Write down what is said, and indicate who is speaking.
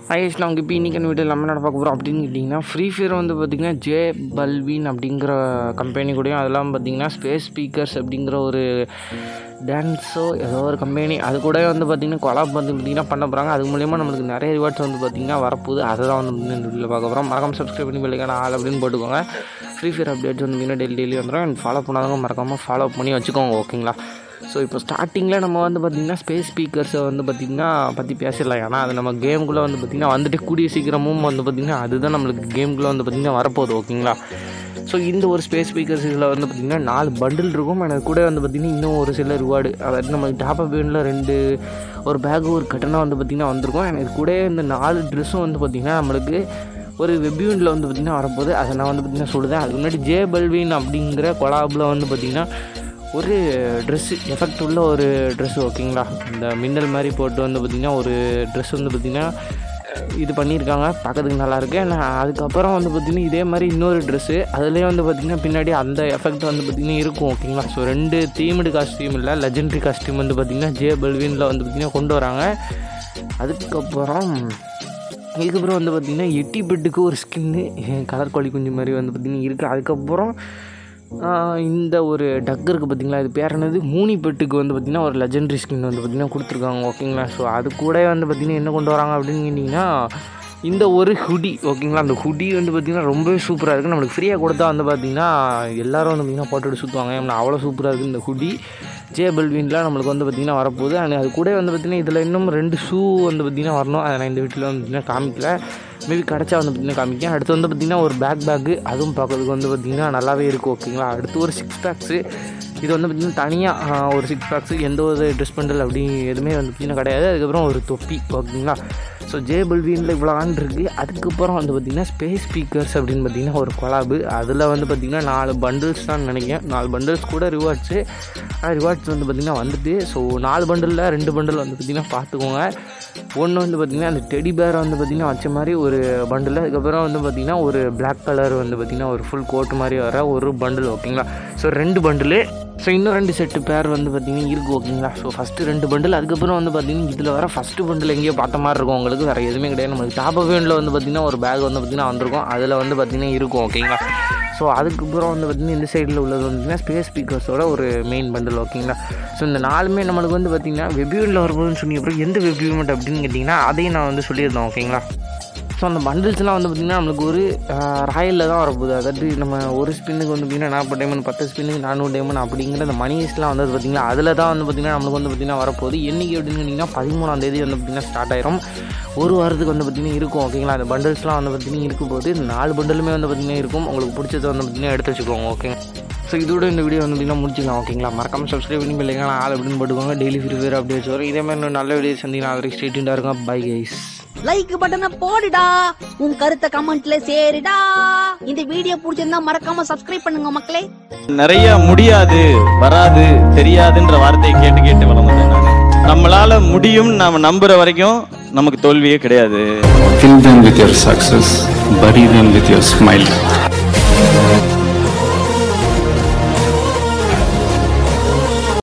Speaker 1: IS நான் இப்போ இன்றைக்கி வீடியோ எல்லாமே நட பார்க்க போகிறோம் அப்படின்னு கேட்டிங்கன்னா ஃப்ரீ ஃபயர் வந்து பார்த்திங்கன்னா ஜே பல்வின் அப்படிங்கிற கம்பெனி கூடயும் அதெல்லாம் பார்த்திங்கன்னா ஸ்பேஸ் ஸ்பீக்கர்ஸ் அப்படிங்கிற ஒரு டான்ஸோ ஏதோ ஒரு கம்பெனி அது கூட வந்து பார்த்திங்கன்னா கொலாப் வந்து பார்த்திங்கன்னா பண்ண போகிறாங்க அது மூலியமாக நம்மளுக்கு நிறைய ரிவார்ட்ஸ் வந்து பார்த்திங்கன்னா வரப்போகுது அதை தான் வந்து இந்த வீடியோவில் பார்க்க போகிறோம் மறக்காம சப்ஸ்கிரைப் பண்ணி பெல்லைக்கான ஆள் அப்படின்னு போட்டுக்கோங்க ஃப்ரீ ஃபயர் அப்டேட்ஸ் வந்து பார்த்திங்கன்னா டெய்லி டெய்லி வந்துடும் அண்ட் ஃபாலோ பண்ணாதவங்க மறக்காமல் ஃபாலோ பண்ணி வச்சுக்கோங்க ஓகேங்களா ஸோ இப்போ ஸ்டார்டிங்கில் நம்ம வந்து பார்த்திங்கன்னா ஸ்பேஸ் ஸ்பீக்கர்ஸை வந்து பார்த்திங்கன்னா பற்றி பேசிடலாம் ஏன்னா அது நம்ம கேமுக்குள்ளே வந்து பார்த்திங்கன்னா வந்துட்டு கூடிய சீக்கிரமும் வந்து பார்த்திங்கன்னா அதுதான் நம்மளுக்கு கேமுக்குள்ளே வந்து பார்த்திங்கன்னா வரப்போகுது ஓகேங்களா ஸோ இந்த ஒரு ஸ்பேஸ் ஸ்பீக்கர்ஸ் இதில் வந்து பார்த்திங்கன்னா நாலு பண்டில் இருக்கும் எனக்கு கூட வந்து பார்த்திங்கன்னா இன்னும் ஒரு சில ரிவார்டு அதாவது நம்ம டாப் அப் வேனில் ரெண்டு ஒரு பேக்கு ஒரு கட்டணம் வந்து பார்த்திங்கன்னா வந்திருக்கும் எனக்கு கூட இந்த நாலு ட்ரெஸ்ஸும் வந்து பார்த்திங்கன்னா நம்மளுக்கு ஒரு வெப்யூனில் வந்து பார்த்திங்கன்னா வரப்போகுது அதை நான் வந்து பார்த்திங்கன்னா சொல்லுதேன் அதுக்கு முன்னாடி ஜே பல்வின் அப்படிங்கிற கொலாபில் வந்து பார்த்திங்கன்னா ஒரு ட்ரெஸ்ஸு எஃபெக்ட் உள்ள ஒரு ட்ரெஸ்ஸு ஓகேங்களா இந்த மின்னல் மாதிரி போட்டு வந்து பார்த்திங்கன்னா ஒரு ட்ரெஸ் வந்து பார்த்திங்கன்னா இது பண்ணியிருக்காங்க பார்க்கறதுக்கு நல்லாயிருக்கு ஆனால் அதுக்கப்புறம் வந்து பார்த்திங்கன்னா இதே மாதிரி இன்னொரு ட்ரெஸ்ஸு அதுலேயே வந்து பார்த்திங்கன்னா பின்னாடி அந்த எஃபெக்ட் வந்து பார்த்திங்கன்னா இருக்கும் ஓகேங்களா ஸோ ரெண்டு தீம்டு காஸ்டியூம் இல்லை லெஜெண்டரி காஸ்டியூம் வந்து பார்த்திங்கன்னா ஜே பல்வினில் வந்து பார்த்திங்கன்னா கொண்டு வராங்க அதுக்கப்புறம் இதுக்கப்புறம் வந்து பார்த்திங்கன்னா எட்டி பெட்டுக்கு ஒரு ஸ்கின்னு கலர் கோழி குஞ்சு மாதிரி வந்து பார்த்திங்கன்னா இருக்குது அதுக்கப்புறம் ஆஹ் இந்த ஒரு டக் இருக்குது பார்த்தீங்களா இது பேர் என்னது மூனி பெட்டுக்கு வந்து பார்த்திங்கன்னா ஒரு லெஜெண்டரி ஸ்கின் வந்து பார்த்திங்கன்னா கொடுத்துருக்காங்க ஓகேங்களா ஸோ அது கூட வந்து பார்த்திங்கன்னா என்ன கொண்டு வராங்க அப்படின்னு கேட்டிங்கன்னா இந்த ஒரு ஹுடி ஓகேங்களா அந்த ஹுடி வந்து பார்த்திங்கன்னா ரொம்பவே சூப்பராக இருக்குது நம்மளுக்கு ஃப்ரீயாக கொடுத்தா வந்து பார்த்திங்கன்னா எல்லோரும் வந்து பார்த்திங்கன்னா போட்டுட்டு சுற்றுவாங்க ஏன்னா அவ்வளோ சூப்பராக இருக்குது இந்த ஹுடி ஜே பல்வின்லாம் நம்மளுக்கு வந்து பார்த்திங்கன்னா வரப்போகுது அண்ட் அது கூட வந்து பார்த்திங்கன்னா இதில் இன்னும் ரெண்டு ஷூ வந்து பார்த்திங்கன்னா வரணும் அதை நான் இந்த வீட்டில் வந்து பார்த்திங்கன்னா காமிக்கல மேபி கிடச்சா வந்து பார்த்திங்கன்னா காமிக்கேன் அடுத்து வந்து பார்த்திங்கன்னா ஒரு பேக் பேக்கு அதுவும் பார்க்கறதுக்கு வந்து பார்த்திங்கன்னா நல்லாவே இருக்கும் ஓகேங்களா அடுத்து ஒரு சிக்ஸ் பேக்ஸு இது வந்து பார்த்திங்கன்னா தனியாக ஒரு சிக்ஸ் பேக்ஸு எந்த ஒரு ட்ரெஸ் பண்டல் அப்படி எதுவுமே வந்து பார்த்திங்கன்னா கிடையாது அதுக்கப்புறம் ஒரு தொப்பி ஓகேங்களா ஸோ ஜே பல்வினில் இவ்வளோ ஆண்டு இருக்குது அதுக்கப்புறம் வந்து பார்த்திங்கன்னா ஸ்பேஸ் ஸ்பீக்கர்ஸ் அப்படின்னு பார்த்திங்கன்னா ஒரு கொலாபு அதில் வந்து பார்த்திங்கன்னா நாலு பண்டில்ஸ் தான் நினைக்கிறேன் நாலு பண்டில்ஸ் கூட ரிவார்ட்ஸு ஆனால் ரிவார்ட்ஸ் வந்து பார்த்திங்கன்னா வந்துட்டு ஸோ நாலு பண்டிலில் ரெண்டு பண்டில் வந்து பார்த்திங்கன்னா பார்த்துக்கோங்க ஒன்று வந்து பார்த்திங்கன்னா அந்த டெடி பேரை வந்து பார்த்திங்கன்னா வச்ச மாதிரி ஒரு பண்டில் அதுக்கப்புறம் வந்து பார்த்திங்கன்னா ஒரு பிளாக் கலர் வந்து பார்த்திங்கன்னா ஒரு ஃபுல் கோட் மாதிரி வர ஒரு பண்டில் ஓகேங்களா ஸோ ரெண்டு பண்டிலு ஸோ இன்னும் ரெண்டு செட்டு பேர் வந்து பார்த்திங்கன்னா இருக்குது ஓகேங்களா ஸோ ஃபஸ்ட்டு ரெண்டு பண்டில் அதுக்கப்புறம் வந்து பார்த்திங்கன்னா இதில் வர ஃபஸ்ட்டு பண்டில் எங்கேயோ பார்த்த மாதிரி இருக்கும் உங்களுக்கு வேறு எதுவுமே கிடையாது நம்மளுக்கு டாப் வேனில் வந்து பார்த்திங்கன்னா ஒரு பேக் வந்து பார்த்திங்கன்னா வந்திருக்கும் அதில் வந்து பார்த்திங்கன்னா இருக்கும் ஓகேங்களா ஸோ அதுக்கப்புறம் வந்து பார்த்திங்கன்னா இந்த சைடில் உள்ளது வந்து பார்த்திங்கன்னா ஸ்பேஸ் ஸ்பீக்கர்ஸோட ஒரு மெயின் பண்டில் ஓகேங்களா ஸோ இந்த நாலுமே நம்மளுக்கு வந்து பார்த்திங்கன்னா வெப்யூனில் வரும்போதுன்னு சொன்னி அப்புறம் எந்த வெப்யூமெண்ட் அப்படின்னு கேட்டிங்கன்னா அதையும் நான் வந்து சொல்லியிருந்தேன் ஓகேங்களா ஸோ அந்த பண்டில்ஸ்லாம் வந்து பார்த்திங்கன்னா நம்மளுக்கு ஒரு ராயலில் தான் வரப்போகுது அதாவது நம்ம ஒரு ஸ்பின்னுக்கு வந்து பார்த்திங்கன்னா நாற்பது டைமண்ட் பத்து ஸ்பின்னுக்கு நானூறு டைமண்ட் அப்படிங்கிற அந்த மணிஸ்லாம் வந்து பார்த்திங்கன்னா அதில் தான் வந்து பார்த்திங்கன்னா நம்மளுக்கு வந்து பார்த்திங்கன்னா வரப்போகுது என்றைக்கு அப்படின்னு கேட்டிங்கன்னா பதிமூணாம் தேதி வந்து பார்த்திங்கன்னா ஸ்டார்ட் ஆயிரும் ஒரு வாரத்துக்கு வந்து பார்த்திங்கன்னா இருக்கும் ஓகேங்களா அந்த பண்டில்ஸ்லாம் வந்து பார்த்திங்கன்னா இருக்கும் போது இந்த நாலு பண்டிலுமே வந்து பார்த்திங்கன்னா இருக்கும் உங்களுக்கு பிடிச்சதை வந்து பார்த்திங்கன்னா எடுத்து வச்சுக்கோங்க ஓகே ஸோ இதோட இந்த வீடியோ வந்து பார்த்திங்கன்னா முடிச்சிக்கலாம் ஓகேங்களா மறக்காம சப்ஸ்கிரைப் பண்ணி பிள்ளைங்க ஆள் அப்படின்னு போட்டுக்கோங்க டெய்லி ஃப்ரீ ஃபயர் அப்டேட்ஸ் வரும் இதே மாதிரி இன்னும் நல்ல வீடியோ சந்திங்கன்னா அது வரைக்கும் ஸ்டேட்டாக இருக்கும் பை கைஸ்
Speaker 2: லைக் பட்டனை போடுடா உன் கருத்தை கமெண்ட்ல சேருடா இந்த வீடியோ பிடிச்சிருந்தா மறக்காம சப்ஸ்கிரைப் பண்ணுங்க மக்களே
Speaker 3: நிறைய முடியாது வராது தெரியாதுன்ற வார்த்தையை கேட்டு கேட்டு வளர்ந்தேன் நான் நம்மளால முடியும் நாம நம்புற வரைக்கும் நமக்கு தோல்வியே கிடையாது
Speaker 4: Fill them with your success, bury them with your smile.